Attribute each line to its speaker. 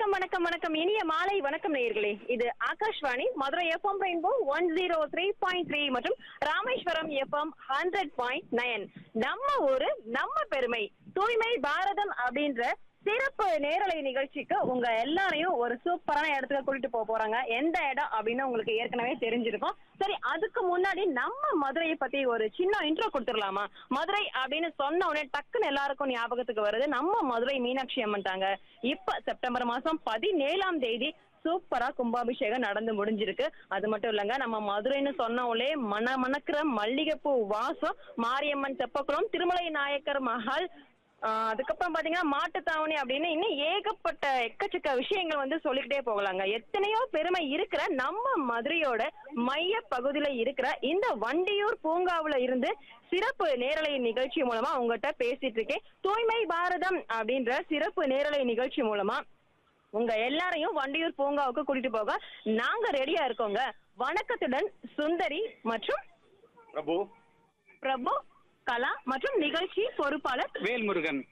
Speaker 1: வணக்கம் வணக்கம் வணக்கம் இனிய மாலை வணக்கம் நேயர்களே இது Akashvani Madurai FM rainbow one zero three point three மற்றும் Rameswaram FM hundred point nine நம்ம ஊரு நம்ம பெருமை தூய்மை பாரதம் அப்படின்ற சிறப்பு நேரலை நிகழ்ச்சிக்கு உங்க எல்லாரையும் ஒரு சூப்பரான இடத்துக்கு கூட்டிட்டு போக போறாங்க எந்த இடம் அப்படின்னு உங்களுக்கு ஏற்கனவே தெரிஞ்சிருக்கும் சரி அதுக்கு முன்னாடி நம்ம மதுரையை பத்தி ஒரு சின்ன இன்ட்ரோ கொடுத்துடலாமா மதுரை அப்படின்னு சொன்ன உடனே டக்குன்னு எல்லாருக்கும் ஞாபகத்துக்கு வருது நம்ம மதுரை மீனாட்சி அம்மன் தாங்க இப்ப செப்டம்பர் மாசம் பதினேழாம் தேதி சூப்பரா கும்பாபிஷேகம் நடந்து முடிஞ்சிருக்கு அது மட்டும் இல்லங்க நம்ம மதுரைன்னு சொன்னோம்லே மன மணக்கிற மல்லிகைப்பூ வாசம் மாரியம்மன் தெப்பக்குளம் திருமலை நாயக்கர் மஹால் ஆஹ் அதுக்கப்புறம் பாத்தீங்கன்னா மாட்டுத்தாவணி அப்படின்னு இன்னும் ஏகப்பட்ட எக்கச்சக்க விஷயங்கள் வந்து சொல்லிக்கிட்டே போகலாங்க எத்தனையோ பெருமை இருக்கிற நம்ம மதுரையோட மைய பகுதியில இருக்கிற இந்த வண்டியூர் பூங்காவுல இருந்து சிறப்பு நேரலை நிகழ்ச்சி மூலமா உங்ககிட்ட பேசிட்டு இருக்கேன் தூய்மை பாரதம் அப்படின்ற சிறப்பு நேரலை நிகழ்ச்சி மூலமா உங்க எல்லாரையும் வண்டியூர் பூங்காவுக்கு கூட்டிட்டு போக நாங்க ரெடியா இருக்கோங்க வணக்கத்துடன் சுந்தரி மற்றும்
Speaker 2: பிரபு
Speaker 1: பிரபு கலா மற்றும் நிகழ்ச்சி பொறுப்பாளர்
Speaker 2: வேல்முருகன்